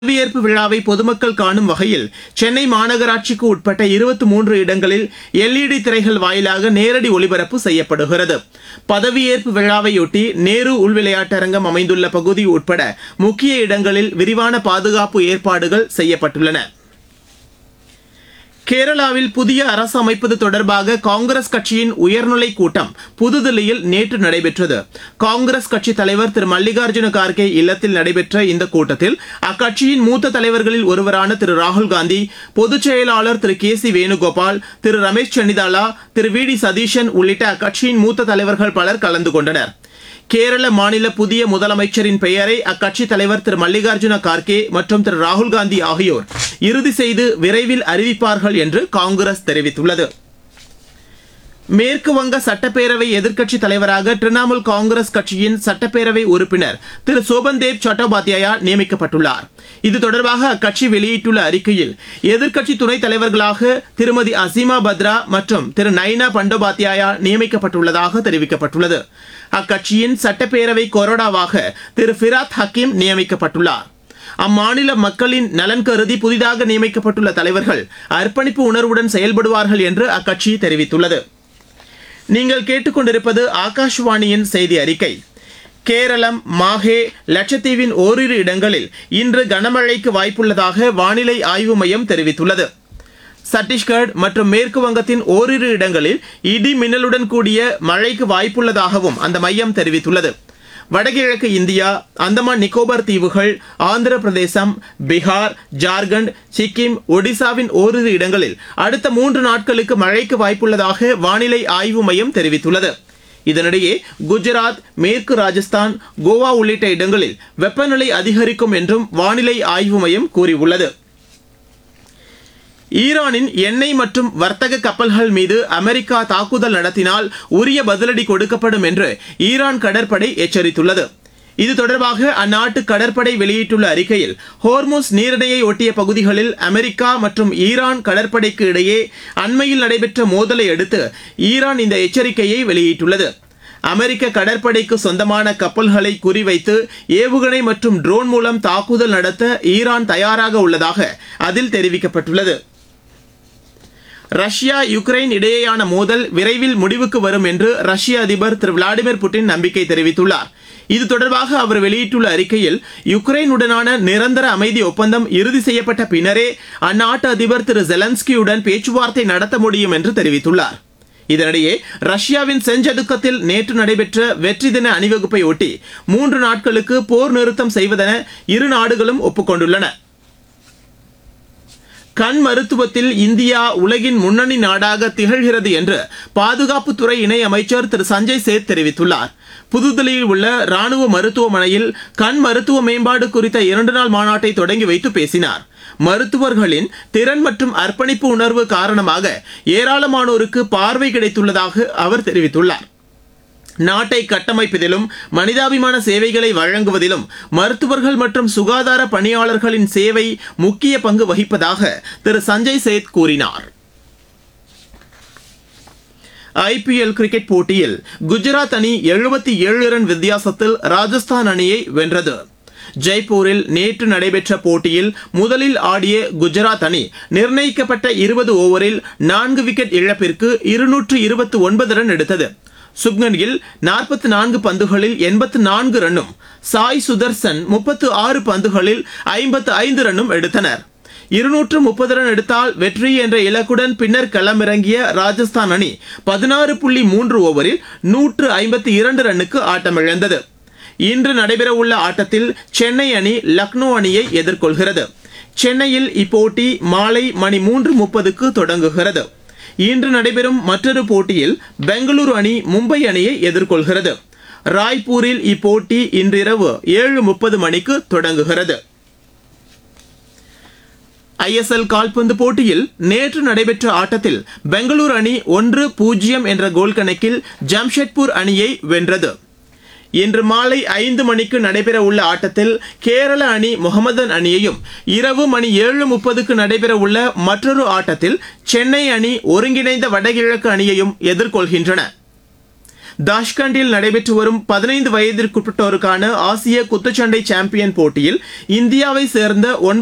பதவியேற்பு விழாவை பொதுமக்கள் காணும் வகையில் சென்னை மாநகராட்சிக்கு உட்பட்ட இருபத்தி மூன்று இடங்களில் எல்இடி திரைகள் வாயிலாக நேரடி ஒளிபரப்பு செய்யப்படுகிறது பதவியேற்பு விழாவையொட்டி நேரு உள்விளையாட்டரங்கம் அமைந்துள்ள பகுதி உட்பட முக்கிய இடங்களில் விரிவான பாதுகாப்பு ஏற்பாடுகள் செய்யப்பட்டுள்ளன கேரளாவில் புதிய அரசு அமைப்பது தொடர்பாக காங்கிரஸ் கட்சியின் உயர்நிலை கூட்டம் புதுதில்லியில் நேற்று நடைபெற்றது காங்கிரஸ் கட்சி தலைவர் திரு மல்லிகார்ஜுன கார்கே இல்லத்தில் நடைபெற்ற இந்த கூட்டத்தில் அக்கட்சியின் மூத்த தலைவர்களில் ஒருவரான திரு ராகுல் காந்தி பொதுச் செயலாளர் Thiru K C Venugopal Thiru Ramesh Chennithala Thiru V D Satheesan உள்ளிட்ட அக்கட்சியின் மூத்த தலைவர்கள் பலர் கலந்து கொண்டனர் கேரள மாநில புதிய முதலமைச்சரின் பெயரை அக்கட்சி தலைவர் திரு மல்லிகார்ஜுன கார்கே மற்றும் திரு ராகுல் காந்தி ஆகியோர் இறுதி செய்து விரைவில் அறிவிப்பார்கள் என்று காங்கிரஸ் தெரிவித்துள்ளது மேற்கு வங்க சட்டப்பேரவை எதிர்க்கட்சி தலைவராக திரிணாமுல் காங்கிரஸ் கட்சியின் சட்டப்பேரவை உறுப்பினர் திரு சோபன்தேவ் சட்டோபாத்யாயா நியமிக்கப்பட்டுள்ளார் இது தொடர்பாக அக்கட்சி வெளியிட்டுள்ள அறிக்கையில் எதிர்க்கட்சி துணைத் தலைவர்களாக திருமதி அசீமா பத்ரா மற்றும் திரு நைனா பண்டோபாத்யாயா நியமிக்கப்பட்டுள்ளதாக தெரிவிக்கப்பட்டுள்ளது அக்கட்சியின் சட்டப்பேரவை கொறடாவாக திரு ஃபிராத் ஹக்கீம் நியமிக்கப்பட்டுள்ளார் அம்மாநில மக்களின் நலன் கருதி புதிதாக நியமிக்கப்பட்டுள்ள தலைவர்கள் அர்ப்பணிப்பு உணர்வுடன் செயல்படுவார்கள் என்று அக்கட்சி தெரிவித்துள்ளது நீங்கள் கேட்டுக்கொண்டிருப்பது ஆகாஷ்வாணியின் செய்தி அறிக்கை கேரளம் மாஹே லட்சத்தீவின் ஓரிரு இடங்களில் இன்று கனமழைக்கு வாய்ப்புள்ளதாக வானிலை ஆய்வு மையம் தெரிவித்துள்ளது சத்தீஸ்கர் மற்றும் மேற்கு வங்கத்தின் ஓரிரு இடங்களில் இடி மின்னலுடன் கூடிய மழைக்கு வாய்ப்புள்ளதாகவும் அந்த மையம் தெரிவித்துள்ளது வடகிழக்கு இந்தியா அந்தமான் நிக்கோபார் தீவுகள் ஆந்திர பிரதேசம் பீகார் ஜார்க்கண்ட் சிக்கிம் ஒடிசாவின் ஓரிரு இடங்களில் அடுத்த மூன்று நாட்களுக்கு மழைக்கு வாய்ப்புள்ளதாக வானிலை ஆய்வு மையம் தெரிவித்துள்ளது இதனிடையே குஜராத் மேற்கு ராஜஸ்தான் கோவா உள்ளிட்ட இடங்களில் வெப்பநிலை அதிகரிக்கும் என்றும் வானிலை ஆய்வு மையம் கூறியுள்ளது ஈரானின் எண்ணெய் மற்றும் வர்த்தக கப்பல்கள் மீது அமெரிக்கா தாக்குதல் நடத்தினால் உரிய பதிலடி கொடுக்கப்படும் என்று ஈரான் கடற்படை எச்சரித்துள்ளது இது தொடர்பாக அந்நாட்டு கடற்படை வெளியிட்டுள்ள அறிக்கையில் ஹோர்முஸ் நீரிணையை ஒட்டிய பகுதிகளில் அமெரிக்கா மற்றும் ஈரான் கடற்படைக்கு இடையே அண்மையில் நடைபெற்ற மோதலை அடுத்து ஈரான் இந்த எச்சரிக்கையை வெளியிட்டுள்ளது அமெரிக்க கடற்படைக்கு சொந்தமான கப்பல்களை குறிவைத்து ஏவுகணை மற்றும் ட்ரோன் மூலம் தாக்குதல் நடத்த ஈரான் தயாராக உள்ளதாக அதில் தெரிவிக்கப்பட்டுள்ளது ரஷ்யா யுக்ரைன் இடையேயான மோதல் விரைவில் முடிவுக்கு வரும் என்று ரஷ்ய அதிபர் திரு விளாடிமிர் புட்டின் நம்பிக்கை தெரிவித்துள்ளார் இது தொடர்பாக அவர் வெளியிட்டுள்ள அறிக்கையில் யுக்ரைனுடனான நிரந்தர அமைதி ஒப்பந்தம் இறுதி செய்யப்பட்ட பின்னரே அந்நாட்டு அதிபர் திரு ஜெலன்ஸ்கியுடன் பேச்சுவார்த்தை நடத்த முடியும் என்று தெரிவித்துள்ளார் இதனிடையே ரஷ்யாவின் செஞ்சதுக்கத்தில் நேற்று நடைபெற்ற வெற்றி தின அணிவகுப்பை ஒட்டி மூன்று நாட்களுக்கு போர் நிறுத்தம் செய்வதென இரு நாடுகளும் ஒப்புக்கொண்டுள்ளன கண் மருத்துவத்தில் இந்தியா உலகின் முன்னணி நாடாக திகழ்கிறது என்று பாதுகாப்புத்துறை இணை அமைச்சர் திரு சஞ்சய் சேத் தெரிவித்துள்ளார் புதுதில்லியில் உள்ள ராணுவ மருத்துவமனையில் கண் மருத்துவ மேம்பாடு குறித்த இரண்டு நாள் மாநாட்டை தொடங்கி வைத்து பேசினார் மருத்துவர்களின் திறன் மற்றும் அர்ப்பணிப்பு உணர்வு காரணமாக ஏராளமானோருக்கு பார்வை கிடைத்துள்ளதாக அவர் தெரிவித்துள்ளார் நாட்டை கட்டமைப்பதிலும் மனிதாபிமான சேவைகளை வழங்குவதிலும் மருத்துவர்கள் மற்றும் சுகாதார பணியாளர்களின் சேவை முக்கிய பங்கு வகிப்பதாக திரு சஞ்சய் சேத் கூறினார் ஐபிஎல் கிரிக்கெட் போட்டியில் குஜராத் அணி எழுபத்தி ஏழு ரன் வித்தியாசத்தில் ராஜஸ்தான் அணியை வென்றது ஜெய்ப்பூரில் நேற்று நடைபெற்ற போட்டியில் முதலில் ஆடிய குஜராத் அணி நிர்ணயிக்கப்பட்ட இருபது ஓவரில் நான்கு விக்கெட் இழப்பிற்கு இருநூற்று இருபத்தி ஒன்பது ரன் எடுத்தது சுப்மன் கில் நாற்பத்தி நான்கு பந்துகளில் எண்பத்து நான்கு ரன்னும் சாய் சுதர்சன் முப்பத்து ஆறு பந்துகளில் ஐம்பத்து ஐந்து ரன்னும் எடுத்தனர் இருநூற்று முப்பது ரன் எடுத்தால் வெற்றி என்ற இலக்குடன் பின்னர் களமிறங்கிய ராஜஸ்தான் அணி பதினாறு புள்ளி மூன்று ஓவரில் நூற்று ஐம்பத்தி இரண்டு ரன்னுக்கு ஆட்டமிழந்தது இன்று நடைபெறவுள்ள ஆட்டத்தில் சென்னை அணி லக்னோ அணியை எதிர்கொள்கிறது சென்னையில் இப்போட்டி மாலை மணி மூன்று முப்பதுக்கு தொடங்குகிறது இன்று நடைபெறும் மற்றொரு போட்டியில் பெங்களூரு அணி மும்பை அணியை எதிர்கொள்கிறது ராய்ப்பூரில் இப்போட்டி இன்றிரவு ஏழு முப்பது மணிக்கு தொடங்குகிறது ஐஎஸ்எல் கால்பந்து போட்டியில் நேற்று நடைபெற்ற ஆட்டத்தில் பெங்களூரு அணி ஒன்று பூஜ்ஜியம் என்ற கோல் கணக்கில் ஜம்ஷெட்பூர் அணியை வென்றது இன்று மாலை ஐந்து மணிக்கு நடைபெற உள்ள ஆட்டத்தில் கேரள அணி முகமதன் அணியையும் இரவு மணி ஏழு முப்பதுக்கு நடைபெற உள்ள மற்றொரு ஆட்டத்தில் சென்னை அணி ஒருங்கிணைந்த வடகிழக்கு அணியையும் எதிர்கொள்கின்றன தாஷ்கண்டில் நடைபெற்று வரும் பதினைந்து வயதிற்குட்பட்டோருக்கான ஆசிய குத்துச்சண்டை சாம்பியன் போட்டியில் இந்தியாவை சேர்ந்த ஒன்பது